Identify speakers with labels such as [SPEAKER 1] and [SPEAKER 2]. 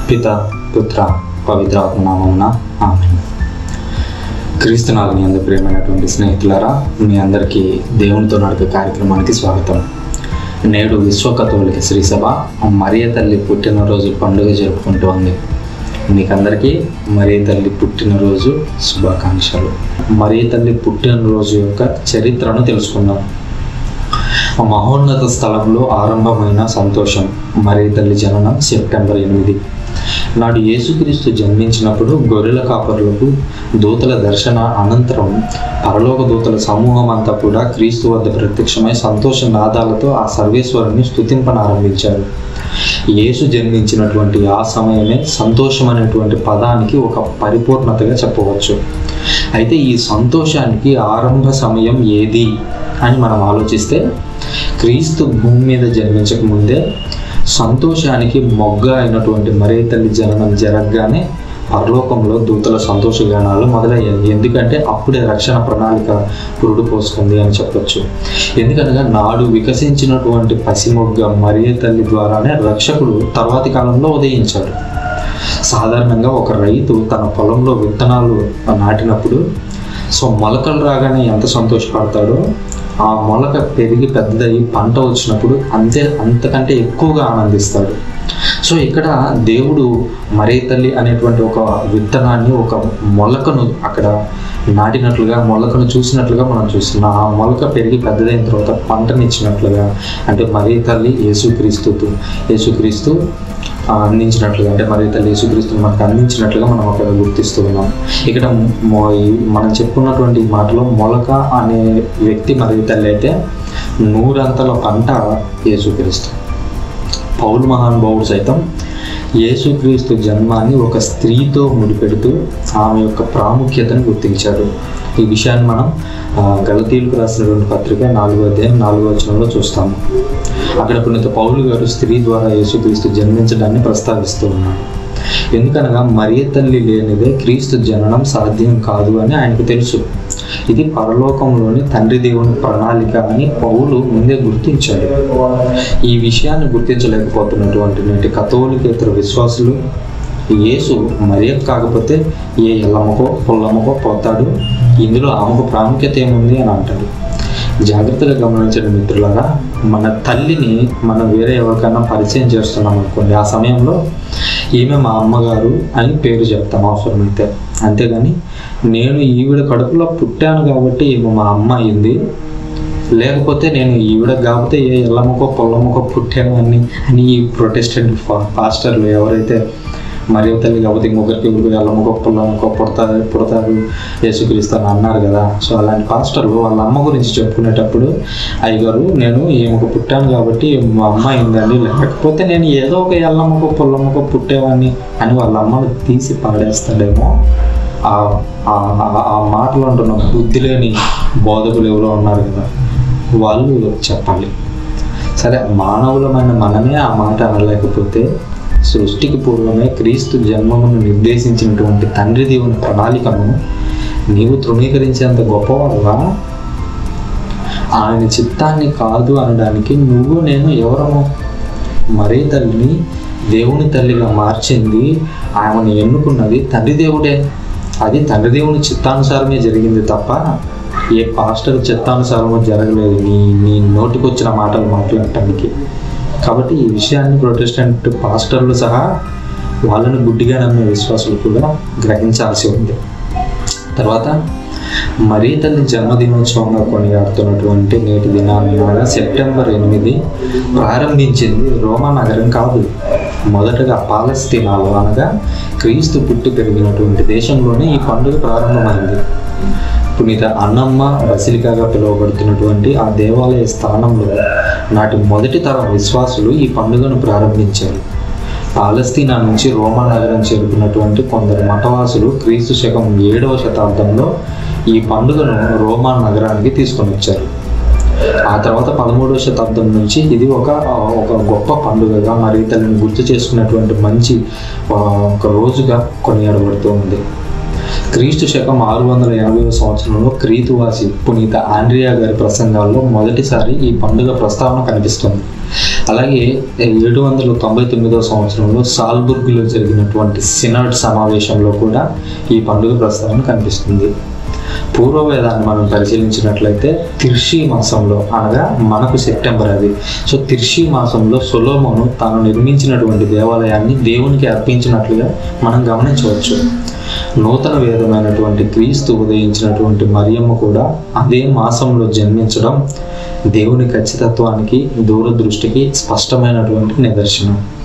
[SPEAKER 1] పిత పుత్ర పవిత్రాత్మ నామమున ఆమె క్రీస్తునాథుని అందు ప్రియమైనటువంటి స్నేహితులారా మీ అందరికీ దేవునితో నడిపే కార్యక్రమానికి స్వాగతం నేడు విశ్వకథోలిక శ్రీసభ మరియ తల్లి పుట్టినరోజు పండుగ జరుపుకుంటోంది మీకందరికీ మరియ తల్లి పుట్టినరోజు శుభాకాంక్షలు మరియ తల్లి పుట్టినరోజు యొక్క చరిత్రను తెలుసుకుందాం ఆ మహోన్నత స్థలంలో ఆరంభమైన సంతోషం మరి తల్లి జననం సెప్టెంబర్ ఎనిమిది నాడు యేసుక్రీస్తు జన్మించినప్పుడు గొర్రెల కాపరులకు దూతల దర్శన అనంతరం పరలోక దూతల సమూహం అంతా కూడా క్రీస్తు వద్ద ప్రత్యక్షమై సంతోష నాదాలతో ఆ సర్వేశ్వరుని స్తుతింపనారంభించారు యేసు జన్మించినటువంటి ఆ సమయమే సంతోషం అనేటువంటి పదానికి ఒక పరిపూర్ణతగా చెప్పవచ్చు అయితే ఈ సంతోషానికి ఆరంభ సమయం ఏది అని మనం ఆలోచిస్తే క్రీస్తు భూమి మీద జన్మించక ముందే సంతోషానికి మొగ్గ అయినటువంటి మరే తల్లి జననం జరగగానే పరలోకంలో దూతల సంతోషగానాలు మొదలయ్యాయి ఎందుకంటే అప్పుడే రక్షణ ప్రణాళిక పురుడు పోసుకుంది అని చెప్పొచ్చు ఎందుకనగా నాడు వికసించినటువంటి పసిమొగ్గ మరియ తల్లి ద్వారానే రక్షకుడు తర్వాతి కాలంలో ఉదయించాడు సాధారణంగా ఒక రైతు తన పొలంలో విత్తనాలు నాటినప్పుడు సో మొలకలు రాగానే ఎంత సంతోషపడతాడో ఆ మొలక పెరిగి పెద్దదయ్యి పంట వచ్చినప్పుడు అంతే అంతకంటే ఎక్కువగా ఆనందిస్తాడు సో ఇక్కడ దేవుడు మరే తల్లి అనేటువంటి ఒక విత్తనాన్ని ఒక మొలకను అక్కడ నాటినట్లుగా మొలకను చూసినట్లుగా మనం చూస్తున్నాం ఆ మొలక పెరిగి పెద్దదైన తర్వాత పంటనిచ్చినట్లుగా అంటే మరీ తల్లి యేసుక్రీస్తు యేసుక్రీస్తు ఆ, అందించినట్లుగా అంటే మరి తల్లి యేసుక్రీస్తుని మనకు అందించినట్లుగా మనం అక్కడ గుర్తిస్తూ ఉన్నాం ఇక్కడ మొ- ఈ మనం చెప్పుకున్నటువంటి ఈ మాటలో మొలక అనే వ్యక్తి మరి తల్లి అయితే నూరంతల పంట యేసుక్రీస్తు పౌలు మహానుభావుడు సైతం యేసుక్రీస్తు జన్మాన్ని ఒక స్త్రీతో ముడిపెడుతూ ఆమె యొక్క ప్రాముఖ్యతను గుర్తించాడు ఈ విషయాన్ని మనం ఆ, గలతీలకు రాసినటువంటి పత్రిక నాలుగో అధ్యాయం నాలుగో వచనంలో చూస్తాము అక్కడ పుణ్యత పౌలు గారు స్త్రీ ద్వారా యేసుక్రీస్తు జన్మించడాన్ని ప్రస్తావిస్తూ ఉన్నాడు ఎందుకనగా మరియ తల్లి లేనిదే క్రీస్తు జననం సాధ్యం కాదు అని ఆయనకు తెలుసు ఇది పరలోకంలోని తండ్రి దేవుని ప్రణాళిక అని పౌలు ముందే గుర్తించాడు ఈ విషయాన్ని గుర్తించలేకపోతున్నటువంటి నేటి కథోలికేతర విశ్వాసులు యేసు మరియ కాకపోతే ఏ ఎల్లమ్మకో పుల్లమ్మకో పోతాడు ఇందులో ఆమెకు ప్రాముఖ్యత ఏముంది అని అంటాడు జాగ్రత్తగా గమనించండి మిత్రులారా మన తల్లిని మనం వేరే ఎవరికైనా పరిచయం చేస్తున్నాం అనుకోండి ఆ సమయంలో ఈమె మా అమ్మగారు అని పేరు చెప్తాం అవసరమైతే అంతేగాని నేను ఈవిడ కడుపులో పుట్టాను కాబట్టి ఈమె మా అమ్మ అయింది లేకపోతే నేను ఈవిడ కాకపోతే ఏ ఎల్లమ్మకో పొల్లమ్మకో పుట్టాను అని అని ఈ ప్రొటెస్టెంట్ ఫా- పాస్టర్లు ఎవరైతే మరియు తల్లి కాకపోతే ఇంకొకరికి ఇంకొకరికి ఎల్లమ్మకో పొల్లమ్మకో పుడతారు పుడతారు యేసుక్రీస్తాను అన్నారు కదా సో అలాంటి పాస్టర్లు వాళ్ళ అమ్మ గురించి చెప్పుకునేటప్పుడు అయ్యగారు నేను ఈమెకు పుట్టాను కాబట్టి మా అమ్మ అయిందండి లేకపోతే నేను ఏదో ఒక ఎల్లమ్మకో పొల్లమ్మకో పుట్టేవాడిని అని వాళ్ళ అమ్మను తీసి పాడేస్తాడేమో ఆ ఆ- ఆ- ఆ మాటలు అంటున్న బుద్ధి లేని బోధకులు ఎవరో ఉన్నారు కదా వాళ్ళు చెప్పాలి సరే మానవులమైన మనమే ఆ మాట అనలేకపోతే సృష్టికి పూర్వమే క్రీస్తు జన్మమును నిర్దేశించినటువంటి తండ్రి దేవుని ప్రణాళికను నీవు తృణీకరించేంత గొప్పవాడుగా ఆయన చిత్తాన్ని కాదు అనడానికి నువ్వు నేను ఎవరము మరీ తల్లిని దేవుని తల్లిగా మార్చింది ఆమెను ఎన్నుకున్నది తండ్రి దేవుడే అది తండ్రి దేవుని చిత్తానుసారమే జరిగింది తప్ప ఏ పాస్టర్ చిత్తానుసారమో జరగలేదు నీ నీ నోటికొచ్చిన మాటలు మాట్లాడటానికి కాబట్టి ఈ విషయాన్ని ప్రొటెస్టెంట్ పాస్టర్లు సహా వాళ్ళని గుడ్డిగా నమ్మే విశ్వాసులు కూడా గ్రహించాల్సి ఉంది తర్వాత మరీ తల్లి జన్మదినోత్సవంగా కొనియాడుతున్నటువంటి నేటి దినాన్ని అనగా సెప్టెంబర్ ఎనిమిది ప్రారంభించింది రోమా నగరం కాదు మొదటగా పాలస్తీనాలో అనగా క్రీస్తు పుట్టి పెరిగినటువంటి దేశంలోనే ఈ పండుగ ప్రారంభమైంది పునీత అన్నమ్మ బసిలికాగా పిలువబడుతున్నటువంటి ఆ దేవాలయ స్థానంలో నాటి మొదటి తరం విశ్వాసులు ఈ పండుగను ప్రారంభించారు పాలస్తీనా నుంచి రోమా నగరం చేరుకున్నటువంటి కొందరు మఠవాసులు క్రీస్తు శకం ఏడవ శతాబ్దంలో ఈ పండుగను రోమా నగరానికి తీసుకొని వచ్చారు ఆ తర్వాత పదమూడవ శతాబ్దం నుంచి ఇది ఒక ఒక గొప్ప పండుగగా మరి తల్లిని గుర్తు చేసుకున్నటువంటి మంచి ఆ, ఒక రోజుగా కొనియాడబడుతూ ఉంది క్రీస్తు శకం ఆరు వందల ఎనభై సంవత్సరంలో క్రీతువాసి పునీత ఆండ్రియా గారి ప్రసంగాల్లో మొదటిసారి ఈ పండుగ ప్రస్తావన కనిపిస్తుంది అలాగే ఏడు వందల తొంభై తొమ్మిదవ సంవత్సరంలో సాల్బుర్గ్లో జరిగినటువంటి సినాడ్ సమావేశంలో కూడా ఈ పండుగ ప్రస్తావన కనిపిస్తుంది పూర్వవేదాన్ని మనం పరిశీలించినట్లయితే తిర్షి మాసంలో అనగా మనకు సెప్టెంబర్ అది సో తిర్షి మాసంలో సొలోమోను తాను నిర్మించినటువంటి దేవాలయాన్ని దేవునికి అర్పించినట్లుగా మనం గమనించవచ్చు నూతన వేదమైనటువంటి క్రీస్తు ఉదయించినటువంటి మరియమ్మ కూడా అదే మాసంలో జన్మించడం దేవుని ఖచ్చితత్వానికి దూరదృష్టికి స్పష్టమైనటువంటి నిదర్శనం